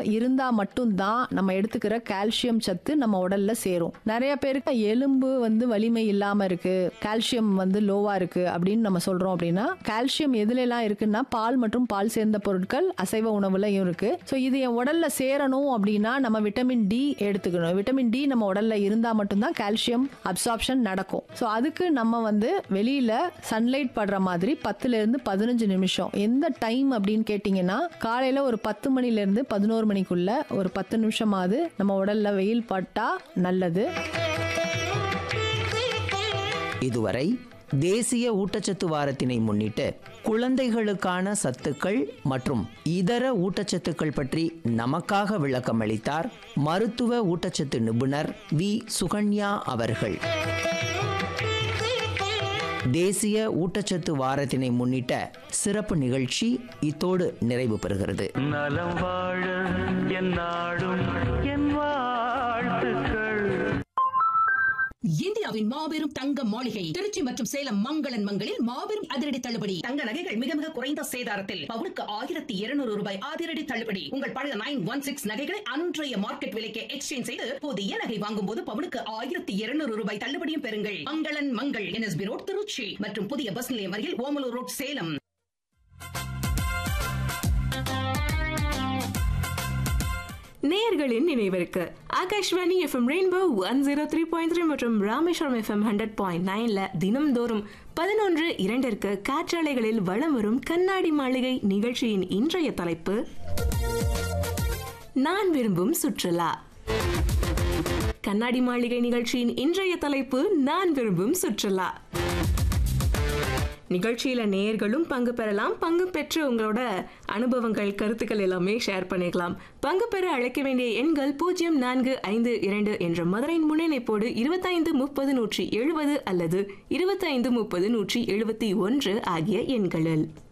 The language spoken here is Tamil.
இருந்தா மட்டும்தான் நம்ம எடுத்துக்கிற கால்சியம் சத்து நம்ம உடல்ல சேரும் நிறைய பேருக்கு எலும்பு வந்து வலிமை இல்லாம இருக்கு கால்சியம் வந்து லோவா இருக்கு அப்படின்னு நம்ம சொல்றோம் அப்படின்னா கால்சியம் எதுல எல்லாம் இருக்குன்னா பால் மற்றும் பால் சேர்ந்த பொருட்கள் அசைவ உணவுலயும் இருக்கு ஸோ இது என் உடல்ல சேரணும் அப்படின்னா நம்ம விட்டமின் டி எடுத்துக்கணும் விட்டமின் டி நம்ம உடல்ல இருந்தா மட்டும்தான் கால்சியம் அப்சார்ப்ஷன் நடக்கும் ஸோ அதுக்கு நம்ம வந்து வெளியில சன்லைட் படுற மாதிரி பத்துல இருந்து பதினஞ்சு நிமிஷம் எந்த டைம் அப்படின்னு கேட்டிங்கன்னா காலையில ஒரு பத்து மணில இருந்து பதினோரு மணிக்குள்ள ஒரு பத்து நிமிஷமாவது நம்ம உடல்ல வெயில் பட்டா நல்லது இதுவரை தேசிய ஊட்டச்சத்து வாரத்தினை முன்னிட்டு குழந்தைகளுக்கான சத்துக்கள் மற்றும் இதர ஊட்டச்சத்துக்கள் பற்றி நமக்காக விளக்கம் அளித்தார் மருத்துவ ஊட்டச்சத்து நிபுணர் வி சுகன்யா அவர்கள் தேசிய ஊட்டச்சத்து வாரத்தினை முன்னிட்ட சிறப்பு நிகழ்ச்சி இத்தோடு நிறைவு பெறுகிறது நலம் வாழ என் நாடும் என் வாழ்த்துக்கள் இந்தியாவின் மாபெரும் தங்க மாளிகை திருச்சி மற்றும் சேலம் மங்களன் மங்களில் மாபெரும் அதிரடி தள்ளுபடி தங்க நகைகள் மிக மிக குறைந்த சேதாரத்தில் பவுனுக்கு ஆயிரத்தி இருநூறு ரூபாய் அதிரடி தள்ளுபடி உங்கள் பழைய நைன் ஒன் சிக்ஸ் நகைகளை அன்றைய மார்க்கெட் விலைக்கு எக்ஸ்சேஞ்ச் செய்து புதிய நகை வாங்கும் போது பவுனுக்கு ஆயிரத்தி இருநூறு ரூபாய் தள்ளுபடியும் பெறுங்கள் மங்களன் மங்கள் என்எஸ்பி ரோட் திருச்சி மற்றும் புதிய பஸ் நிலையம் அருகில் ஓமலூர் ரோட் சேலம் நேயர்களின் நினைவிற்கு Akashvani FM Rainbow one zero three point three மற்றும் ராமேஸ்வரம் எஃப்எம் ஹண்ட்ரட் பாயிண்ட் நைன்ல தினம்தோறும் பதினொன்று இரண்டிற்கு காற்றாலைகளில் வலம் வரும் கண்ணாடி மாளிகை நிகழ்ச்சியின் இன்றைய தலைப்பு நான் விரும்பும் சுற்றுலா கண்ணாடி மாளிகை நிகழ்ச்சியின் இன்றைய தலைப்பு நான் விரும்பும் சுற்றுலா நிகழ்ச்சியில நேயர்களும் பங்கு பெறலாம் பங்கு பெற்று உங்களோட அனுபவங்கள் கருத்துக்கள் எல்லாமே ஷேர் பண்ணிக்கலாம் பங்கு பெற அழைக்க வேண்டிய எண்கள் பூஜ்ஜியம் நான்கு ஐந்து இரண்டு என்ற மதுரையின் முன்னிணைப்போடு இருபத்தைந்து முப்பது நூற்றி எழுபது அல்லது இருபத்தைந்து முப்பது நூற்றி எழுபத்தி ஒன்று ஆகிய எண்களில்